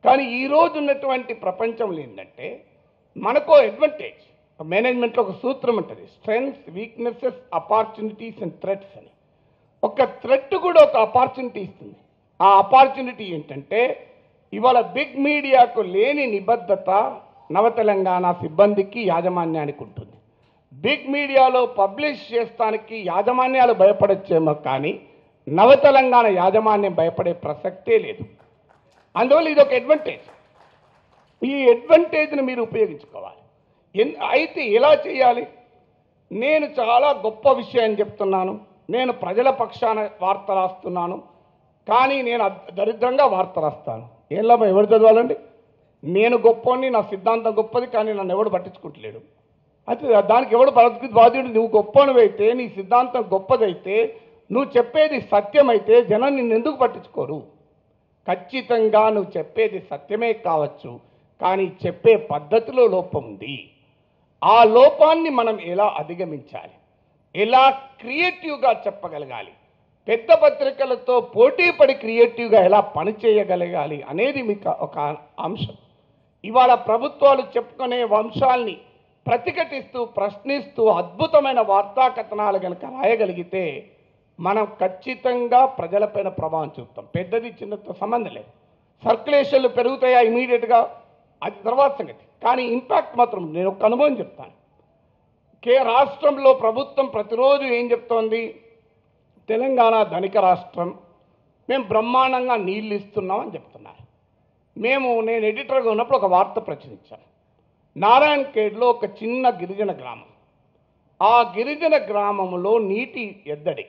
కానీ ఈ రోజు ఉన్నటువంటి ప్రపంచంలో ఏంటంటే మనకో అడ్వాంటేజ్ మేనేజ్మెంట్లో ఒక సూత్రం ఉంటుంది strengths weaknesses opportunities and threats అని ఒక థ్రెట్ కూడా ఒక ఆపర్చునిటీ ఇస్తుంది ఆ ఆపర్చునిటీ ఏంటంటే ఇవాళ బిగ్ మీడియాకు లేని నిబద్ధత నవ తెలంగాణ సిబ్బందికి యాజమాన్యానికి ఉంటుంది బిగ్ మీడియాలో పబ్లిష్ చేస్తానికి యాజమాన్యాలు భయపడొచ్చేమో కానీ నవ తెలంగాణ యాజమాన్యం భయపడే ప్రసక్తే లేదు అందువల్ల ఇది ఒక అడ్వాంటేజ్ ఈ అడ్వాంటేజ్ని మీరు ఉపయోగించుకోవాలి ఎన్- అయితే ఎలా చేయాలి నేను చాలా గొప్ప విషయాన్ని చెప్తున్నాను నేను ప్రజల పక్షాన వార్త రాస్తున్నాను కానీ నేను అద్- దరిద్రంగా వార్త రాస్తాను ఏం లాభం ఎవరు చదవాలండి నేను గొప్పని నా సిద్ధాంతం గొప్పది కానీ నన్ను ఎవడు పట్టించుకుంటలేడు అయితే దానికి ఎవడు బతుకు బాధ్యుడు నువ్వు గొప్పనివైతే నీ సిద్ధాంతం గొప్పదైతే నువ్వు చెప్పేది సత్యమైతే జనం నిన్ను ఎందుకు పట్టించుకోరు ఖచ్చితంగా నువ్వు చెప్పేది సత్యమే కావచ్చు కానీ చెప్పే పద్ధతిలో లోపం ఉంది ఆ లోపాన్ని మనం ఎలా అధిగమించాలి ఎలా క్రియేటివ్గా చెప్పగలగాలి పెద్ద పత్రికలతో పోటీ పడి క్రియేటివ్గా ఎలా పనిచేయగలగాలి అనేది మీకు ఒక అంశం ఇవాళ ప్రభుత్వాలు చెప్పుకునే వంశాల్ని ప్రతిఘటిస్తూ ప్రశ్నిస్తూ అద్భుతమైన వార్తా కథనాలు కనుక రాయగలిగితే మనం ఖచ్చితంగా ప్రజలపైన ప్రభావం చూపుతాం పెద్దది చిన్నతో సంబంధం లేదు సర్క్యులేషన్లు పెరుగుతాయా ఇమీడియట్గా అది తర్వాత సంగతి కానీ ఇంపాక్ట్ మాత్రం నేను ఒక అనుభవం చెప్తాను కే రాష్ట్రంలో ప్రభుత్వం ప్రతిరోజు ఏం చెప్తోంది తెలంగాణ ధనిక రాష్ట్రం మేము బ్రహ్మాండంగా నీళ్ళు ఇస్తున్నామని చెప్తున్నారు మేము నేను ఎడిటర్గా ఉన్నప్పుడు ఒక వార్త ప్రచురించాను నారాయణ్ ఖేడ్లో ఒక చిన్న గిరిజన గ్రామం ఆ గిరిజన గ్రామంలో నీటి ఎద్దడి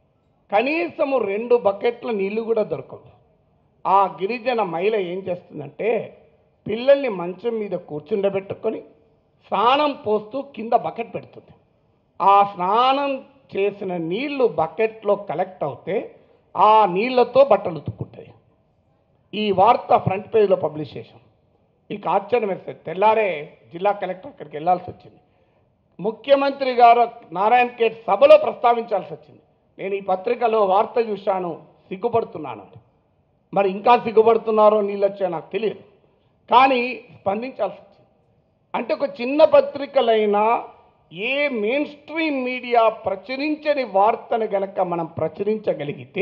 కనీసము రెండు బకెట్ల నీళ్లు కూడా దొరకవు ఆ గిరిజన మహిళ ఏం చేస్తుందంటే పిల్లల్ని మంచం మీద కూర్చుండబెట్టుకొని స్నానం పోస్తూ కింద బకెట్ పెడుతుంది ఆ స్నానం చేసిన నీళ్లు బకెట్లో కలెక్ట్ అవుతే ఆ నీళ్లతో బట్టలు ఉతుక్కుంటుంది ఈ వార్త ఫ్రంట్ పేజ్లో పబ్లిష్ చేశాం ఇక ఆశ్చర్యం వేస్తుంది తెల్లారే జిల్లా కలెక్టర్ అక్కడికి వెళ్ళాల్సి వచ్చింది ముఖ్యమంత్రి గారు నారాయణ ఖేడ్ సభలో ప్రస్తావించాల్సి వచ్చింది నేను ఈ పత్రికలో వార్త చూశాను సిగ్గుపడుతున్నాను అని మరి ఇంకా సిగ్గుపడుతున్నారో నీళ్ళు వచ్చా నాకు తెలియదు కానీ స్పందించాల్సి వచ్చింది అంటే ఒక చిన్న పత్రికలైనా ఏ మెయిన్ స్ట్రీమ్ మీడియా ప్రచురించని వార్తను గనక మనం ప్రచురించగలిగితే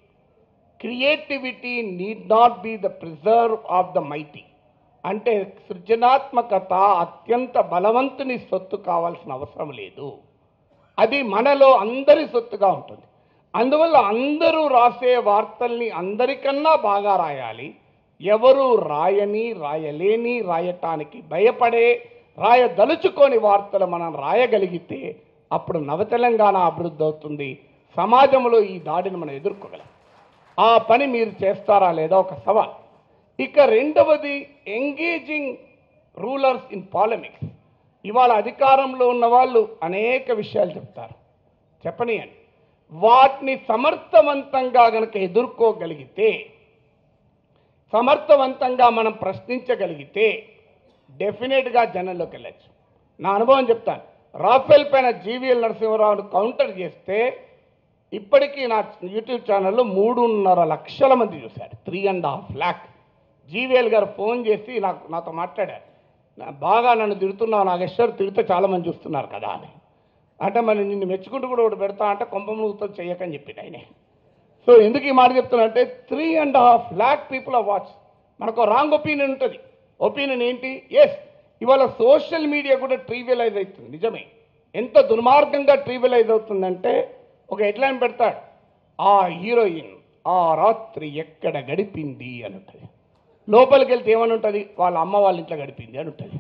creativity need not be the preserve of the mighty అంటే సృజనాత్మకత అత్యంత బలవంతుని సొత్తు కావాల్సిన అవసరం లేదు అది మనలో అందరి సొత్తుగా ఉంటుంది అందువల్ల అందరూ రాసే వార్తల్ని అందరికన్నా బాగా రాయాలి ఎవరు రాయని రాయలేని రాయటానికి భయపడే రాయదలుచుకోని వార్తలు మనం రాయగలిగితే అప్పుడు నవతెలంగాణ అభివృద్ధి అవుతుంది సమాజంలో ఈ దాడిని మనం ఎదుర్కోగలం ఆ పని మీరు చేస్తారా లేదా ఒక సవాల్ ఇక రెండవది ఎంగేజింగ్ రూలర్స్ ఇన్ పాలిమిక్స్ ఇవాళ అధికారంలో ఉన్న వాళ్ళు అనేక విషయాలు చెప్తారు చెప్పనియండి వాటిని సమర్థవంతంగా గనక ఎదుర్కోగలిగితే సమర్థవంతంగా మనం ప్రశ్నించగలిగితే డెఫినెట్గా జనంలోకి వెళ్ళచ్చు నా అనుభవం చెప్తాను రాఫెల్ పైన జీవీఎల్ నరసింహరావును కౌంటర్ చేస్తే ఇప్పటికీ నా యూట్యూబ్ ఛానల్లో మూడున్నర లక్షల మంది చూశారు three and half lakh GVL గారు ఫోన్ చేసి నాకు నాతో మాట్లాడారు నా- బాగా నన్ను తిడుతున్నావు నాగేశ్వర్ తిడితే చాలా మంది చూస్తున్నారు కదా అని అంటే మరి నిన్ను మెచ్చుకుంటూ కూడా ఒకటి పెడతా అంటే కొంపముతో చెయ్యకని చెప్పింది ఆయనే సో ఎందుకు ఈ మాట చెప్తున్నా అంటే three and half lakh people of watch మనకు రాంగ్ ఒపీనియన్ ఉంటుంది ఒపీనియన్ ఏంటి ఎస్ ఇవాళ సోషల్ మీడియా కూడా ట్రీవియలైజ్ అవుతుంది నిజమే ఎంత దుర్మార్గంగా ట్రీవియలైజ్ అవుతుందంటే ఒక హెడ్లైన్ పెడతాడు ఆ హీరోయిన్ ఆ రాత్రి ఎక్కడ గడిపింది అని ఉంటుంది లోపలికి వెళ్తే ఏమని ఉంటుంది వాళ్ళ అమ్మ వాళ్ళ ఇంట్లో గడిపింది అని ఉంటుంది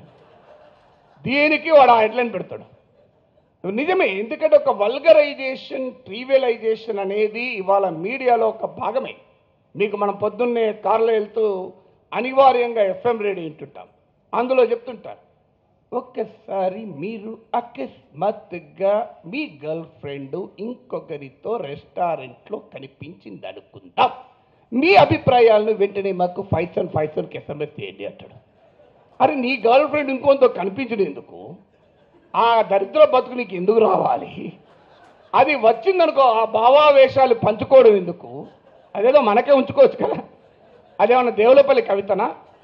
దీనికి వాడు ఆ హెడ్లైన్ పెడతాడు నిజమే ఎందుకంటే ఒక వల్గరైజేషన్ ట్రీవియలైజేషన్ అనేది ఇవాళ మీడియాలో ఒక భాగమే మీకు మనం పొద్దున్నే కారులో వెళ్తూ అనివార్యంగా ఎఫ్ఎం రేడియో వింటుంటాం అందులో చెప్తుంటారు ఒక్కసారి మీరు అకస్మాత్తుగా మీ గర్ల్ ఫ్రెండ్ ఇంకొకరితో రెస్టారెంట్లో కనిపించింది అనుకుందాం మీ అభిప్రాయాలను వెంటనే మాకు ఫైసన్ ఫైసన్కి ఎస్ఎంఎస్ చేయండి అంటాడు అరే నీ గర్ల్ ఫ్రెండ్ ఇంకొంత కనిపించడం ఎందుకు ఆ దరిద్ర బతుకు నీకు ఎందుకు రావాలి అది వచ్చిందనుకో ఆ భావావేశాలు పంచుకోవడం ఎందుకు అదేదో మనకే ఉంచుకోవచ్చు కదా అదేమన్నా దేవులపల్లి కవితనా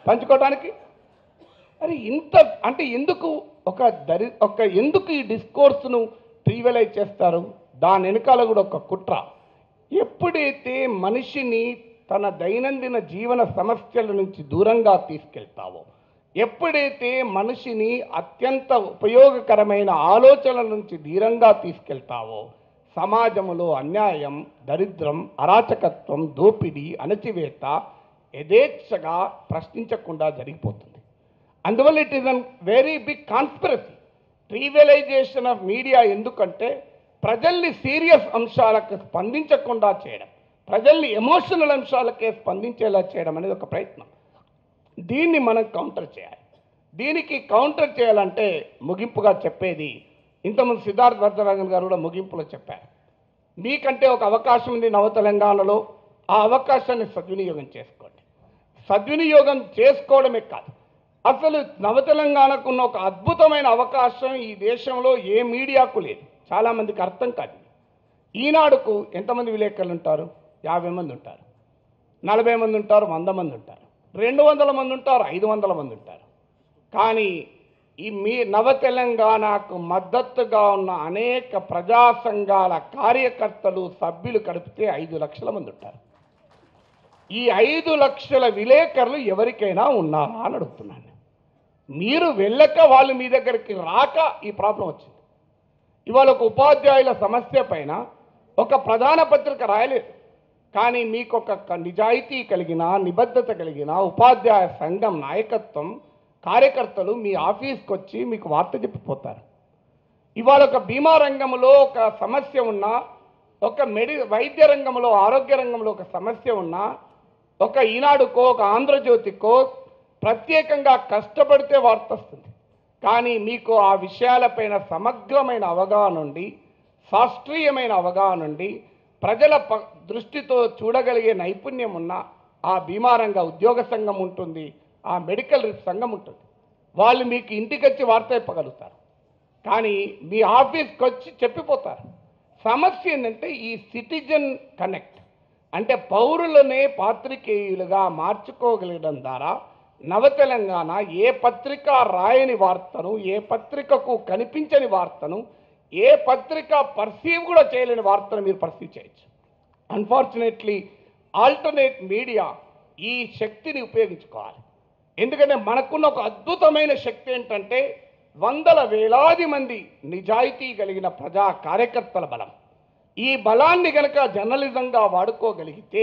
పంచుకోవడానికి మరి ఇంత అంటే ఎందుకు ఒక దరి ఒక ఎందుకు ఈ డిస్కోర్స్ను ట్రీవలైజ్ చేస్తారు దాని వెనకాల కూడా ఒక కుట్ర ఎప్పుడైతే మనిషిని తన దైనందిన జీవన సమస్యల నుంచి దూరంగా తీసుకెళ్తావో ఎప్పుడైతే మనిషిని అత్యంత ఉపయోగకరమైన ఆలోచనల నుంచి దూరంగా తీసుకెళ్తావో సమాజంలో అన్యాయం దరిద్రం అరాచకత్వం దోపిడీ అణచివేత యథేచ్ఛగా ప్రశ్నించకుండా జరిగిపోతుంది అందువల్ల it is an very big conspiracy trivialisation of media ఎందుకంటే ప్రజల్ని సీరియస్ అంశాలకు స్పందించకుండా చేయడం ప్రజల్ని ఎమోషనల్ అంశాలకే స్పందించేలా చేయడం అనేది ఒక ప్రయత్నం దీన్ని మనం కౌంటర్ చేయాలి దీనికి కౌంటర్ చేయాలంటే ముగింపుగా చెప్పేది ఇంతకుముందు సిద్ధార్థ వరదరాజన్ గారు కూడా ముగింపులో చెప్పారు మీకంటే ఒక అవకాశం ఉంది నవ తెలంగాణలో ఆ అవకాశాన్ని సద్వినియోగం చేసుకోండి సద్వినియోగం చేసుకోవడమే కాదు అసలు నవ తెలంగాణకు ఉన్న ఒక అద్భుతమైన అవకాశం ఈ దేశంలో ఏ మీడియాకు లేదు చాలామందికి అర్థం కాదు ఈనాడుకు ఎంతమంది విలేకరులు ఉంటారు యాభై మంది ఉంటారు నలభై మంది ఉంటారు వంద మంది ఉంటారు రెండు వందల మంది ఉంటారు ఐదు వందల మంది ఉంటారు కానీ ఈ మీ నవ తెలంగాణకు మద్దతుగా ఉన్న అనేక ప్రజా సంఘాల కార్యకర్తలు సభ్యులు కలిపితే ఐదు లక్షల మంది ఉంటారు ఈ ఐదు లక్షల విలేకరులు ఎవరికైనా ఉన్నారా అని అడుగుతున్నాను మీరు వెళ్ళక వాళ్ళు మీ దగ్గరికి రాక ఈ ప్రాబ్లం వచ్చింది ఇవాళ ఒక ఉపాధ్యాయుల సమస్య పైన ఒక ప్రధాన పత్రిక రాయలేదు కానీ మీకు ఒక క- నిజాయితీ కలిగిన నిబద్ధత కలిగిన ఉపాధ్యాయ సంఘం నాయకత్వం కార్యకర్తలు మీ ఆఫీస్కి వచ్చి మీకు వార్త చెప్పిపోతారు ఇవాళ ఒక బీమా రంగంలో ఒక సమస్య ఉన్నా ఒక మెడి వైద్య రంగంలో ఆరోగ్య రంగంలో ఒక సమస్య ఉన్నా ఒక ఈనాడుకో ఒక ఆంధ్రజ్యోతికో ప్రత్యేకంగా కష్టపడితే వార్త వస్తుంది కానీ మీకు ఆ విషయాలపైన సమగ్రమైన అవగాహన ఉండి శాస్త్రీయమైన అవగాహన ఉండి ప్రజల ప దృష్టితో చూడగలిగే నైపుణ్యం ఉన్న ఆ బీమా రంగ ఉద్యోగ సంఘం ఉంటుంది ఆ మెడికల్ సంఘం ఉంటుంది వాళ్ళు మీకు ఇంటికి వచ్చి వార్త చెప్పగలుగుతారు కానీ మీ ఆఫీస్కి వచ్చి చెప్పిపోతారు సమస్య ఏంటంటే ఈ సిటిజన్ కనెక్ట్ అంటే పౌరులనే పాత్రికేయులుగా మార్చుకోగలగడం ద్వారా నవ తెలంగాణ ఏ పత్రిక రాయని వార్తను ఏ పత్రికకు కనిపించని వార్తను ఏ పత్రిక పర్సీవ్ కూడా చేయలేని వార్తను మీరు పర్సీవ్ చేయొచ్చు అన్ఫార్చునేట్లీ ఆల్టర్నేట్ మీడియా ఈ శక్తిని ఉపయోగించుకోవాలి ఎందుకంటే మనకున్న ఒక అద్భుతమైన శక్తి ఏంటంటే వందల వేలాది మంది నిజాయితీ కలిగిన ప్రజా కార్యకర్తల బలం ఈ బలాన్ని గనక జర్నలిజంగా వాడుకోగలిగితే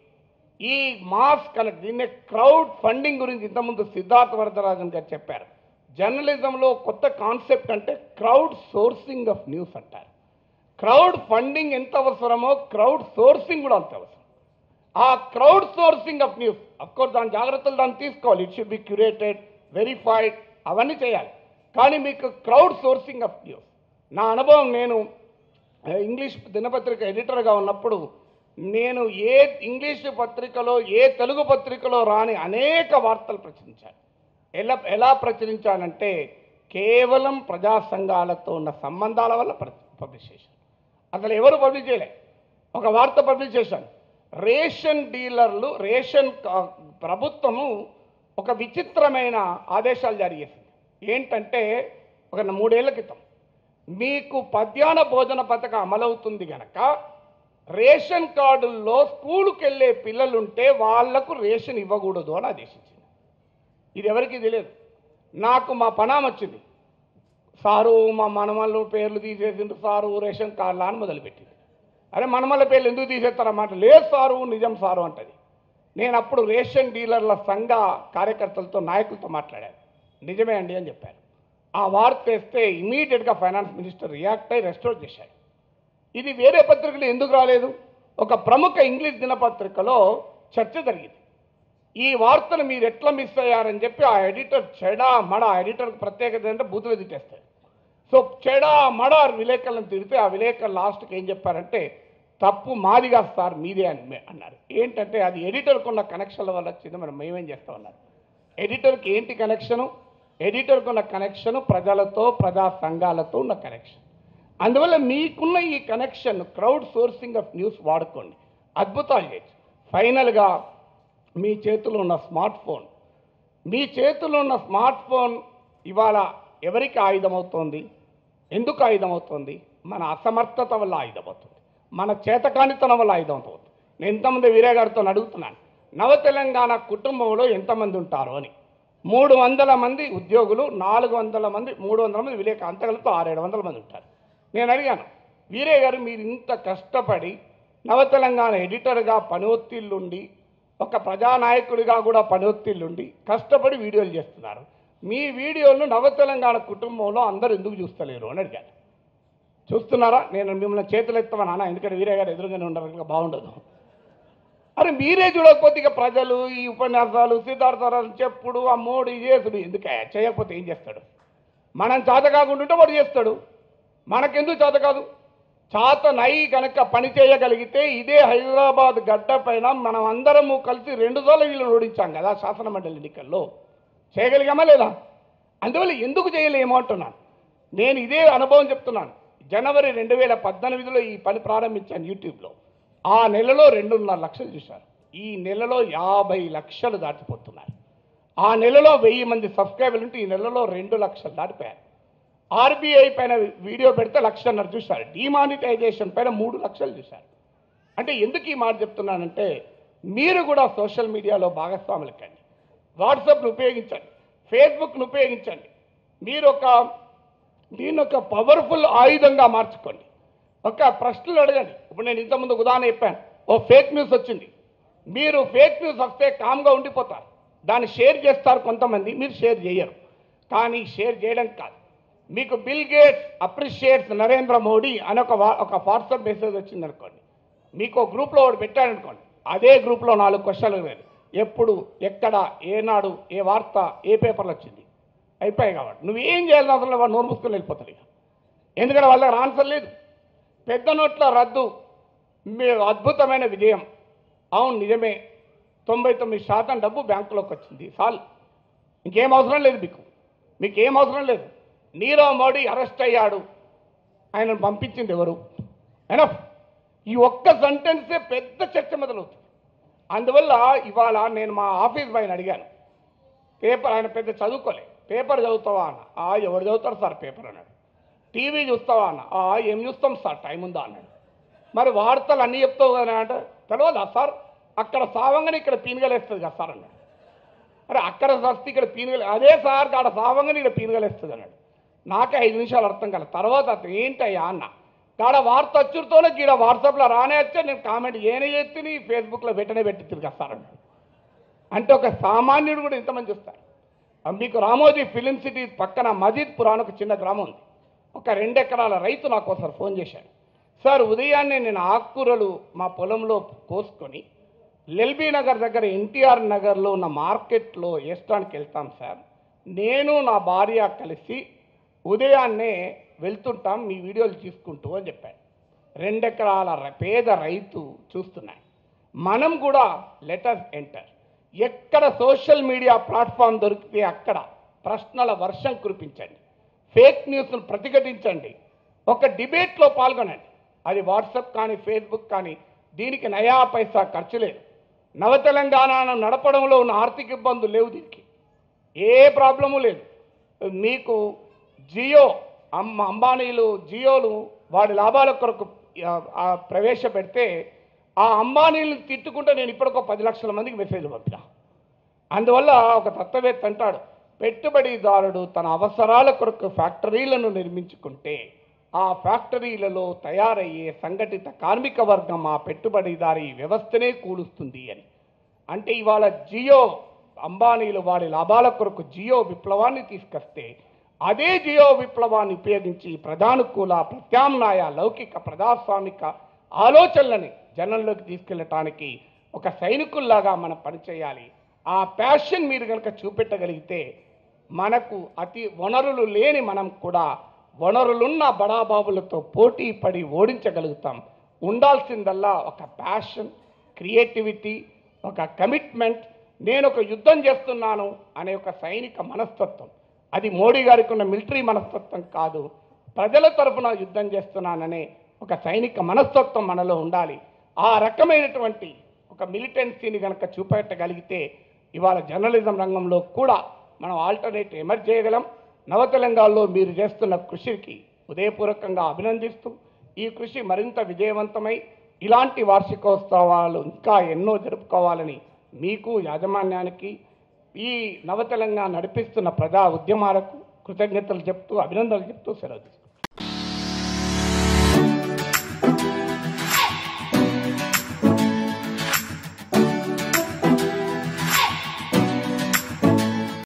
ఈ మాస్ కనెక్ట్ దీన్నే క్రౌడ్ ఫండింగ్ గురించి ఇంతకుముందు సిద్ధార్థ వరదరాజన్ గారు చెప్పారు జర్నలిజంలో కొత్త కాన్సెప్ట్ అంటే క్రౌడ్ సోర్సింగ్ ఆఫ్ న్యూస్ అంటారు క్రౌడ్ ఫండింగ్ ఎంత అవసరమో క్రౌడ్ సోర్సింగ్ కూడా అంత అవసరం ఆ crowd sourcing of news of course దాని జాగ్రత్తలు దాన్ని తీసుకోవాలి it should be curated verified అవన్నీ చేయాలి కానీ మీకు క్రౌడ్ సోర్సింగ్ ఆఫ్ న్యూస్ నా అనుభవం నేను ఆ, ఇంగ్లీష్ దినపత్రిక ఎడిటర్గా ఉన్నప్పుడు నేను ఏ ఇంగ్లీష్ పత్రికలో ఏ తెలుగు పత్రికలో రాని అనేక వార్తలు ప్రచురించాను ఎలా ఎలా ప్రచురించానంటే కేవలం ప్రజా సంఘాలతో ఉన్న సంబంధాల వల్ల పబ్లిష్ చేశాను అసలు ఎవరు పబ్లిష్ చేయలే ఒక వార్త పబ్లిష్ చేశాను రేషన్ డీలర్లు రేషన్ కా- ప్రభుత్వము ఒక విచిత్రమైన ఆదేశాలు జారీ చేసింది ఏంటంటే ఒక మూడేళ్ల క్రితం మీకు పద్యాన భోజన పథకం అమలవుతుంది గనక రేషన్ కార్డుల్లో స్కూలుకి వెళ్ళే పిల్లలుంటే వాళ్లకు రేషన్ ఇవ్వకూడదు అని ఆదేశించింది ఇది ఎవరికి తెలియదు నాకు మా పనామ వచ్చింది సారు మా మనమల్లు పేర్లు తీసేసిండ్రు సారు రేషన్ కార్డులా అని మొదలుపెట్టింది అరే మనమల్ల పేర్లు ఎందుకు తీసేస్తారన్నమాట లేదు సారు నిజం సారు అంటది నేను అప్పుడు రేషన్ డీలర్ల సంఘ కార్యకర్తలతో నాయకులతో మాట్లాడాను నిజమే అండి అని చెప్పారు ఆ వార్త వేస్తే ఇమీడియట్గా ఫైనాన్స్ మినిస్టర్ రియాక్ట్ అయి రెస్టోర్ చేశాడు ఇది వేరే పత్రికలు ఎందుకు రాలేదు ఒక ప్రముఖ ఇంగ్లీష్ దినపత్రికలో చర్చ జరిగింది ఈ వార్తను మీరు ఎట్లా మిస్ అయ్యారని చెప్పి ఆ ఎడిటర్ చెడా మడ ఆ ఎడిటర్కి ప్రత్యేకత ఏంటంటే బూతులు తిట్టేస్తాడు సో చెడా మడ విలేకరులను తిడితే ఆ విలేకరు లాస్ట్కి ఏం చెప్పారంటే తప్పు మాదిగా సార్ మీదే అని మే- అన్నారు ఏంటంటే అది ఎడిటర్కి ఉన్న కనెక్షన్ల వల్ల వచ్చింది మనం మేమేం చేస్తా ఉన్నారు ఎడిటర్కి ఏంటి కనెక్షను ఎడిటర్కి ఉన్న కనెక్షను ప్రజలతో ప్రజా సంఘాలతో ఉన్న కనెక్షన్ అందువల్ల మీకున్న ఈ connection crowd sourcing of news వాడుకోండి అద్భుతాలు చేయొచ్చు ఫైనల్గా మీ చేతిలో ఉన్న స్మార్ట్ ఫోన్ మీ చేతిలో ఉన్న స్మార్ట్ ఫోన్ ఇవాళ ఎవరికి ఆయుధమవుతోంది ఎందుకు ఆయుధమవుతోంది మన అసమర్థత వల్ల ఆయుధమవుతుంది మన చేతకానితనం వల్ల ఆయుధం అవుతుంది నేను ఇంతమంది వీరే గారితో అడుగుతున్నాను నవ తెలంగాణ కుటుంబంలో ఎంతమంది ఉంటారు అని మూడు వందల మంది ఉద్యోగులు నాలుగు వందల మంది మూడు వందల మంది విలేక అంతగలతో ఆరేడు వందల మంది ఉంటారు నేను అడిగాను వీరే గారు మీరు ఇంత కష్టపడి నవ తెలంగాణ ఎడిటర్గా పని ఒత్తిళ్ళుండి ఒక ప్రజానాయకుడిగా కూడా పని ఒత్తిళ్ళుండి కష్టపడి వీడియోలు చేస్తున్నారు మీ వీడియోలను నవ తెలంగాణ కుటుంబంలో అందరూ ఎందుకు చూస్తలేరు అని అడిగాను చూస్తున్నారా నేను మిమ్మల్ని చేతులు ఎత్తమని అన్న ఎందుకంటే వీరే గారు ఎదురుగానే ఉండరు కనుక బాగుండదు అరే మీరే చూడకపోతే ఇక ప్రజలు ఈ ఉపన్యాసాలు సిద్ధార్థరాజు చెప్పుడు ఆ మోడీ చేసుడు ఎందుకే చేయకపోతే ఏం చేస్తాడు మనం చేత కాకుండా ఉంటే వాడు చేస్తాడు మనకెందుకు చేత కాదు చేత నై కనుక పని చేయగలిగితే ఇదే హైదరాబాద్ గడ్డ పైన మనం అందరము కలిసి రెండు సార్లు వీళ్ళని ఓడించాం కదా శాసన మండలి ఎన్నికల్లో చేయగలిగామా లేదా అందువల్ల ఎందుకు చేయలేమో అంటున్నాను నేను ఇదే అనుభవం చెప్తున్నాను జనవరి రెండు వేల పద్దెనిమిదిలో ఈ పని ప్రారంభించాను యూట్యూబ్లో ఆ నెలలో రెండున్నర లక్షలు చూశారు ఈ నెలలో యాభై లక్షలు దాటిపోతున్నారు ఆ నెలలో వెయ్యి మంది సబ్స్క్రైబర్లు ఉంటే ఈ నెలలో రెండు లక్షలు దాటిపోయారు ఆర్బీఐ పైన వీడియో పెడితే లక్షన్నర చూశారు డిమానిటైజేషన్ పైన మూడు లక్షలు చూశారు అంటే ఎందుకు ఈ మాట చెప్తున్నానంటే మీరు కూడా సోషల్ మీడియాలో భాగస్వాములు కండి వాట్సాప్ను ఉపయోగించండి ఫేస్బుక్ను ఉపయోగించండి మీరు ఒక దీన్ని ఒక పవర్ఫుల్ ఆయుధంగా మార్చుకోండి ఒక ప్రశ్నలు అడగండి ఇప్పుడు నేను ఇంతకుముందు ఉదాహరణ చెప్పాను ఓ ఫేక్ న్యూస్ వచ్చింది మీరు ఫేక్ న్యూస్ వస్తే కామ్గా ఉండిపోతారు దాన్ని షేర్ చేస్తారు కొంతమంది మీరు షేర్ చేయరు కానీ షేర్ చేయడం కాదు మీకు Bill Gates appreciates Narendra Modi అని ఒక వా- ఒక వాట్సాప్ మెసేజ్ వచ్చింది అనుకోండి మీకు ఒక గ్రూప్లో ఒకటి పెట్టాడనుకోండి అదే గ్రూప్లో నాలుగు క్వశ్చన్లు లేదు ఎప్పుడు ఎక్కడ ఏనాడు ఏ వార్త ఏ పేపర్లో వచ్చింది అయిపోయాయి కాబట్టి నువ్వు ఏం చేయాలని అవసరం లేదు, వాడు నోరు మూసుకొని వెళ్ళిపోతాడు ఇక ఎందుకంటే వాళ్ళ దగ్గర ఆన్సర్ లేదు పెద్ద నోట్ల రద్దు మీ అద్భుతమైన విజయం అవును నిజమే తొంభై తొమ్మిది శాతం డబ్బు బ్యాంకులోకి వచ్చింది చాలు ఇంకేం అవసరం లేదు మీకు మీకు ఏం అవసరం లేదు నీరవ్ మోడీ అరెస్ట్ అయ్యాడు ఆయనను పంపించింది ఎవరు ఎనఫ్ ఈ ఒక్క సెంటెన్సే పెద్ద చర్చ మొదలవుతుంది అందువల్ల ఇవాళ నేను మా ఆఫీస్ బాయ్ని అడిగాను పేపర్ ఆయన పెద్ద చదువుకోలే పేపర్ చదువుతావా అన్న ఆ ఎవరు చదువుతారు సార్ పేపర్ అన్నాడు టీవీ చూస్తావా అన్న ఆ ఏం చూస్తాం సార్ టైం ఉందా అన్నాడు మరి వార్తలు అన్నీ చెప్తావు కదా అంటే తెలియదా సార్ అక్కడ సావంగానే ఇక్కడ పీనుగలేస్తుంది కదా సార్ అన్నాడు అరే అక్కడ సస్తే ఇక్కడ పీనుగలు అదే సార్ కాడ సావంగానే ఇక్కడ పీనుగలేస్తుంది అన్నాడు నాకే ఐదు నిమిషాలు అర్థం కాలేదు తర్వాత అతను ఏంటయ్యా అన్న కాడ వార్త వచ్చుడుతోనే గీడ వాట్సాప్లో రానే వచ్చే నేను కామెంట్ ఏనే చేస్తే ఫేస్బుక్లో వెంటనే పెట్టి తిరిగి వస్తారన్నాడు అంటే ఒక సామాన్యుడు కూడా ఇంతమంది చూస్తారు ఆ మీకు రామోజీ ఫిలిం సిటీ పక్కన మజీద్పురా అని ఒక చిన్న గ్రామం ఉంది ఒక రెండు ఎకరాల రైతు నాకు ఒకసారి ఫోన్ చేశాడు సార్ ఉదయాన్నే నేను ఆకుకూరలు మా పొలంలో కోసుకొని ఎల్బీ నగర్ దగ్గర ఎన్టీఆర్ నగర్లో ఉన్న మార్కెట్లో వేసడానికి వెళ్తాం సార్ నేను నా భార్య కలిసి ఉదయాన్నే వెళ్తుంటాం మీ వీడియోలు తీసుకుంటూ అని చెప్పాడు రెండెకరాల ర- పేద రైతు చూస్తున్నాడు మనం కూడా లెటర్స్ ఎంటర్ ఎక్కడ సోషల్ మీడియా ప్లాట్ఫామ్ దొరికితే అక్కడ ప్రశ్నల వర్షం కురిపించండి ఫేక్ న్యూస్ను ప్రతిఘటించండి ఒక డిబేట్లో పాల్గొనండి అది వాట్సాప్ కానీ ఫేస్బుక్ కానీ దీనికి నయా పైసా ఖర్చు లేదు నవ తెలంగాణను నడపడంలో ఉన్న ఆర్థిక ఇబ్బందులు లేవు దీనికి ఏ ప్రాబ్లము లేదు మీకు జియో అమ్మ అంబానీలు జియోలు వాడి లాభాల కొరకు ఆ, ఆ ప్రవేశపెడితే ఆ అంబానీలు తిట్టుకుంటే నేను ఇప్పటికో పది లక్షల మందికి మెసేజ్లు పంపినా అందువల్ల ఒక తత్వవేత్త అంటాడు పెట్టుబడిదారుడు తన అవసరాల కొరకు ఫ్యాక్టరీలను నిర్మించుకుంటే ఆ ఫ్యాక్టరీలలో తయారయ్యే సంఘటిత కార్మిక వర్గం ఆ పెట్టుబడిదారి వ్యవస్థనే కూలుస్తుంది అని అంటే ఇవాళ జియో అంబానీలు వారి లాభాల కొరకు జియో విప్లవాన్ని తీసుకొస్తే అదే జియో విప్లవాన్ని ఉపయోగించి ప్రధానుకూల ప్రత్యామ్నాయ లౌకిక ప్రజాస్వామిక ఆలోచనలని జనంలోకి తీసుకెళ్ళటానికి ఒక సైనికుల్లాగా మనం పనిచేయాలి ఆ ప్యాషన్ మీరు కనుక చూపెట్టగలిగితే మనకు అతి వనరులు లేని మనం కూడా వనరులున్న బడాబాబులతో పోటీ పడి ఓడించగలుగుతాం ఉండాల్సిందల్లా ఒక ప్యాషన్ క్రియేటివిటీ ఒక కమిట్మెంట్ నేను ఒక యుద్ధం చేస్తున్నాను అనే ఒక సైనిక మనస్తత్వం అది మోడీ గారికి ఉన్న మిలిటరీ మనస్తత్వం కాదు ప్రజల తరపున యుద్ధం చేస్తున్నాననే ఒక సైనిక మనస్తత్వం మనలో ఉండాలి ఆ రకమైనటువంటి ఒక మిలిటెన్సీని కనుక చూపెట్టగలిగితే ఇవాళ జర్నలిజం రంగంలో కూడా మనం ఆల్టర్నేట్ ఎమర్జ్ చేయగలం నవతెలంగాణలో మీరు చేస్తున్న కృషికి ఉదయపూర్వకంగా అభినందిస్తూ ఈ కృషి మరింత విజయవంతమై ఇలాంటి వార్షికోత్సవాలు ఇంకా ఎన్నో జరుపుకోవాలని మీకు యాజమాన్యానికి ఈ నవతెలంగాణ నడిపిస్తున్న ప్రజా ఉద్యమాలకు కృతజ్ఞతలు చెప్తూ అభినందనలు చెప్తూ సెలవు తీసుకుంటాను.